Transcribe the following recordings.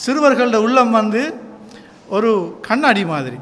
சிறுவர்களோட உள்ளம் வந்து ஒரு கண்ணாடி மாதிரி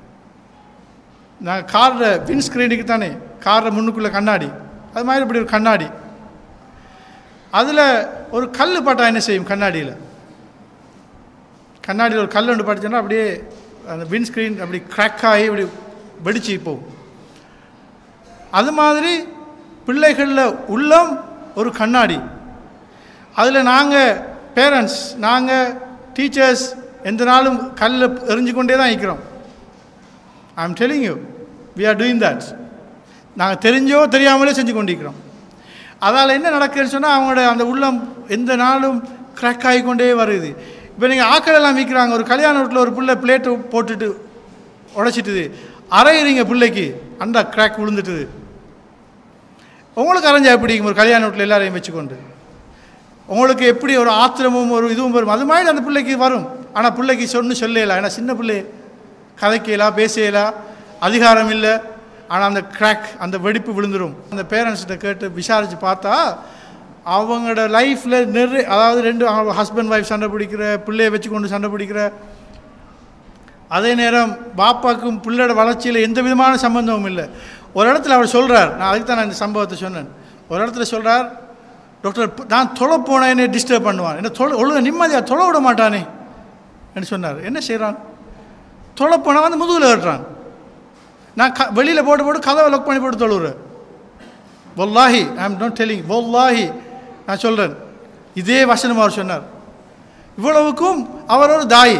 நான் காரில் வின் ஸ்க்ரீனுக்கு தானே காரில் முன்னுக்குள்ளே கண்ணாடி அது மாதிரி இப்படி ஒரு கண்ணாடி அதில் ஒரு கல் பட்டா என்ன செய்யும் கண்ணாடியில் கண்ணாடியில் ஒரு கல் ஒன்று பட்டுச்சுன்னா அப்படியே அந்த வின் ஸ்க்ரீன் அப்படி கிராக் ஆகி இப்படி வெடிச்சு போகும் அது மாதிரி பிள்ளைகளில் உள்ளம் ஒரு கண்ணாடி அதில் நாங்கள் பேரண்ட்ஸ் நாங்கள் டீச்சர்ஸ் எந்த நாளும் கல்லை எறிஞ்சு கொண்டே தான் இருக்கிறோம் I am telling you we are doing that நாங்கள் தெரிஞ்சோ தெரியாமலே செஞ்சு கொண்டிருக்கிறோம் அதால் என்ன நடக்குதுன்னு சொன்னால் அவங்களோட அந்த உள்ளம் எந்த நாளும் கிராக் ஆகிக்கொண்டே வருது இப்போ நீங்கள் ஆக்கள் எல்லாம் விற்கிறாங்க ஒரு கல்யாண வீட்டில் ஒரு பிள்ளை பிளேட்டு போட்டுட்டு உடைச்சிட்டுது அரையிறீங்க பிள்ளைக்கு அந்த கிராக் விழுந்துட்டுது உங்களுக்கு அரைஞ்சா எப்படி ஒரு கல்யாண வீட்டில் எல்லாரையும் வச்சுக்கொண்டு உங்களுக்கு எப்படி ஒரு ஆத்திரமும் ஒரு இதுவும் வரும் அது மாதிரி அந்த பிள்ளைக்கு வரும் ஆனால் பிள்ளைக்கு சொன்னு சொல்லலாம் ஏன்னா சின்ன பிள்ளை கதைக்கலாம் பேசலாம் அதிகாரம் இல்லை ஆனால் அந்த கிராக் அந்த வெடிப்பு விழுந்துடும் அந்த பேரண்ட்ஸ்கிட்ட கேட்டு விசாரித்து பார்த்தா அவங்களோட லைஃப்பில் நிறைய அதாவது ரெண்டு ஹஸ்பண்ட் ஒய்ஃப் சண்டை பிடிக்கிற பிள்ளையை வச்சு கொண்டு சண்டை பிடிக்கிற அதே நேரம் பாப்பாக்கும் பிள்ளையோட வளர்ச்சியில் எந்த விதமான சம்பந்தமும் இல்லை ஒரு இடத்துல அவர் சொல்கிறார் நான் அதுக்கு தான் நான் இந்த சம்பவத்தை சொன்னேன் ஒரு இடத்துல சொல்கிறார் டாக்டர் நான் தொலை போனேன் என்னை டிஸ்டர்ப் பண்ணுவான் என்ன தொலை ஒழுங்கு நிம்மதியாக தொலை விட மாட்டானே என்று சொன்னார் என்ன செய்கிறான் தொலை போனால் வந்து முதுகில் ஏறுறான் நான் க வெளியில் போட்டு போட்டு கதவை லாக் பண்ணி போட்டு தொழுகிறேன் வல்லாஹி ஐ எம் நாட் டெல்லிங் வல்லாஹி நான் சொல்கிறேன் இதே வசனம் அவர் சொன்னார் இவ்வளவுக்கும் அவர் ஒரு தாய்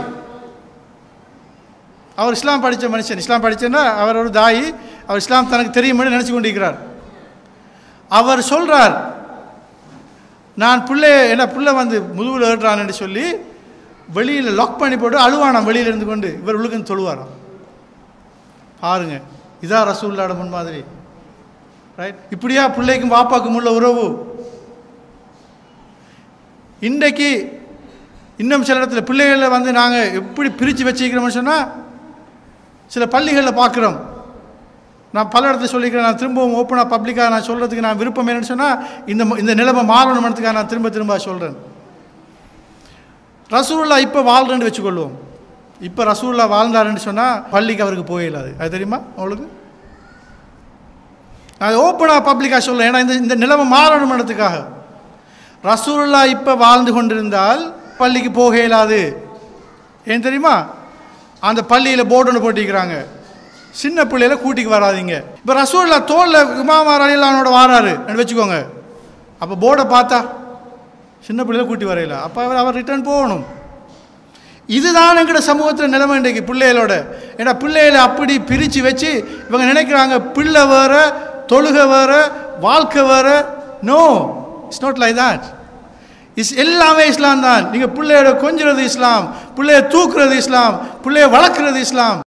அவர் இஸ்லாம் படித்த மனுஷன் இஸ்லாம் படித்தேன்னா அவர் ஒரு தாய் அவர் இஸ்லாம் தனக்கு தெரியும்னு நினச்சி கொண்டிருக்கிறார் அவர் சொல்கிறார் நான் பிள்ளை என்ன பிள்ளை வந்து முதுகில் ஏறுறான்னு சொல்லி வெளியில் லாக் பண்ணி போட்டு அழுவானாம் வெளியில் இருந்து கொண்டு இவர் உள்ளுக்குன்னு தொழுவாராம் பாருங்க இதான் ரசூல்லாட முன்மாதிரி ரைட் இப்படியா பிள்ளைக்கும் பாப்பாக்கும் உள்ள உறவு இன்றைக்கு இன்னும் சில இடத்துல பிள்ளைகளை வந்து நாங்கள் எப்படி பிரித்து வச்சுக்கிறோம்னு சொன்னால் சில பள்ளிகளில் பார்க்குறோம் நான் பல இடத்துல சொல்லிக்கிறேன் நான் திரும்பவும் ஓப்பனாக பப்ளிக்காக நான் சொல்கிறதுக்கு நான் விருப்பம் என்னன்னு சொன்னால் இந்த இந்த நிலைமை மாறணுன்றதுக்காக நான் திரும்ப திரும்ப சொல்கிறேன் ரசூல்லா இப்போ வாழ்றேன்னு வச்சுக்கொள்வோம் இப்போ ரசூல்லா வாழ்ந்தாருன்னு சொன்னால் பள்ளிக்கு அவருக்கு போயிடாது அது தெரியுமா அவங்களுக்கு நான் ஓப்பனாக பப்ளிக்காக சொல்ல ஏன்னா இந்த இந்த நிலைமை மாறணுன்றதுக்காக ரசூல்லா இப்போ வாழ்ந்து கொண்டிருந்தால் பள்ளிக்கு போக இயலாது ஏன் தெரியுமா அந்த பள்ளியில் போர்டு ஒன்று போட்டிக்கிறாங்க சின்ன பிள்ளையில கூட்டிக்கு வராதீங்க இப்போ ரசூல்லா தோளில் இமாமார் அலிலானோட வாராரு வச்சுக்கோங்க அப்போ போர்டை பார்த்தா சின்ன பிள்ளையில கூட்டி வரையில அப்போ அவர் அவர் ரிட்டர்ன் போகணும் இதுதான் எங்கட சமூகத்தில் நிலைமை இன்றைக்கு பிள்ளைகளோட ஏன்னா பிள்ளைகளை அப்படி பிரித்து வச்சு இவங்க நினைக்கிறாங்க பிள்ளை வேற தொழுகை வேற வாழ்க்கை வேற no it's not like that is எல்லாமே இஸ்லாம் தான் நீங்கள் பிள்ளையோட கொஞ்சிறது இஸ்லாம் பிள்ளைய தூக்குறது இஸ்லாம் பிள்ளைய வளர்க்குறது இஸ்லாம்